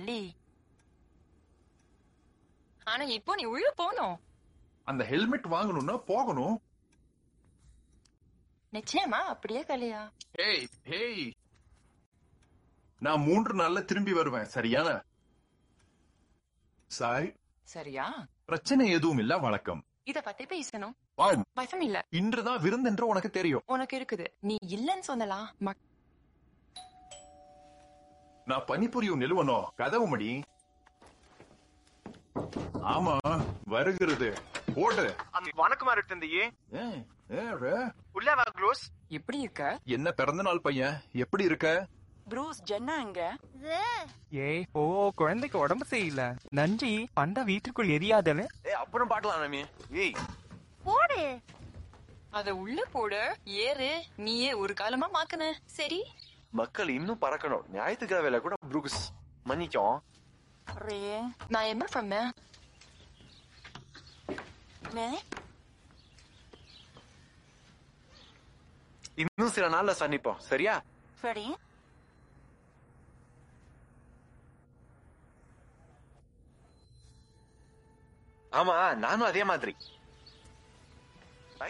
தள்ளி ஆனா இப்போ நீ உள்ள போகணும் அந்த ஹெல்மெட் வாங்கணும்னா போகணும் நிச்சயமா அப்படியே கலையா ஹேய் ஹேய் நான் மூன்று நாள்ல திரும்பி வருவேன் சரியான சாய் சரியா பிரச்சனை எதுவும் இல்ல வணக்கம் இத பத்தி பேசணும் வான் பயம் இல்ல இன்றுதான் விருந்தென்று உனக்கு தெரியும் உனக்கு இருக்குது நீ இல்லன்னு சொல்லலாம் மக்- நான் பணிபுரியும் நிலுவனோ கதவு மடி ஆமா வருகிறது போடு வணக்கம் தந்தையே ஏ, ஏ, ரே. உள்ள வா க்ளோஸ் எப்படி இருக்க என்ன பிறந்த நாள் பையன் எப்படி இருக்க ப்ரூஸ் ஜென்னா எங்க ஏய் ஓ குழந்தைக்கு உடம்பு சரியில்ல நன்றி பண்டா வீட்டுக்குள் எரியாதல ஏ அப்புறம் பார்க்கலாம் நாமி ஏய் போடு அத உள்ள போடு ஏறு நீயே ஒரு காலமா மாக்குன சரி மக்கள் இன்னும் பறக்கணும் ஞாயிற்றுக்கிழமையில கூட ப்ரூக்ஸ் மன்னிக்கும் ரே நான் என்ன பண்ணேன் மே இன்னும் சில நாள்ல சந்திப்போம் சரியா சரி ஆமா நானும் அதே மாதிரி பை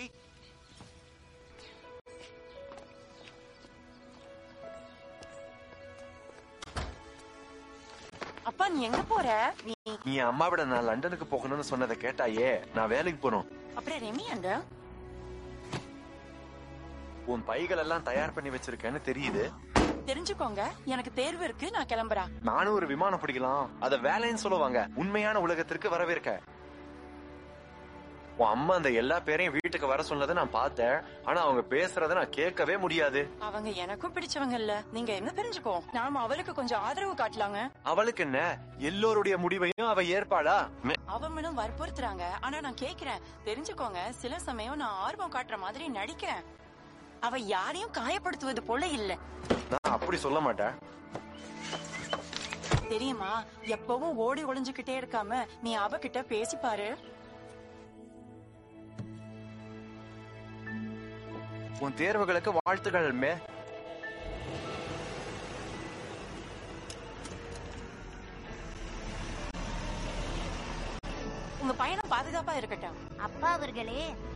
அப்பா நீ எங்க போற நீ நீ அம்மாவிட நான் லண்டனுக்கு போகணும்னு சொன்னதை கேட்டாயே நான் வேலைக்கு போகணும் அப்புறம் ரெமி எங்க உன் பைகள் எல்லாம் தயார் பண்ணி வச்சிருக்கேன்னு தெரியுது தெரிஞ்சுக்கோங்க எனக்கு தேர்வு இருக்கு நான் கிளம்புறேன் நானும் ஒரு விமானம் பிடிக்கலாம் அத வேலைன்னு சொல்லுவாங்க உண்மையான உலகத்திற்கு வரவேற்க உன் அம்மா அந்த எல்லா பேரையும் வீட்டுக்கு வர சொன்னதை நான் பார்த்தேன் ஆனா அவங்க பேசுறத நான் கேட்கவே முடியாது அவங்க எனக்கும் பிடிச்சவங்க இல்ல நீங்க என்ன தெரிஞ்சுக்கோ நாம அவளுக்கு கொஞ்சம் ஆதரவு காட்டலாங்க அவளுக்கு என்ன எல்லோருடைய முடிவையும் அவ ஏற்பாளா மே- அவங்களும் வற்புறுத்துறாங்க ஆனா நான் கேக்குறேன் தெரிஞ்சுக்கோங்க சில சமயம் நான் ஆர்வம் காட்டுற மாதிரி நடிக்கிறேன் அவ யாரையும் காயப்படுத்துவது போல இல்ல நான் அப்படி சொல்ல மாட்டேன் தெரியுமா எப்பவும் ஓடி ஒளிஞ்சுகிட்டே இருக்காம நீ அவகிட்ட பேசி பாரு உன் தேர்வுகளுக்கு வாழ்த்துக்கள் மே உங்க பயணம் பாதுகாப்பா இருக்கட்டும் அப்பா அவர்களே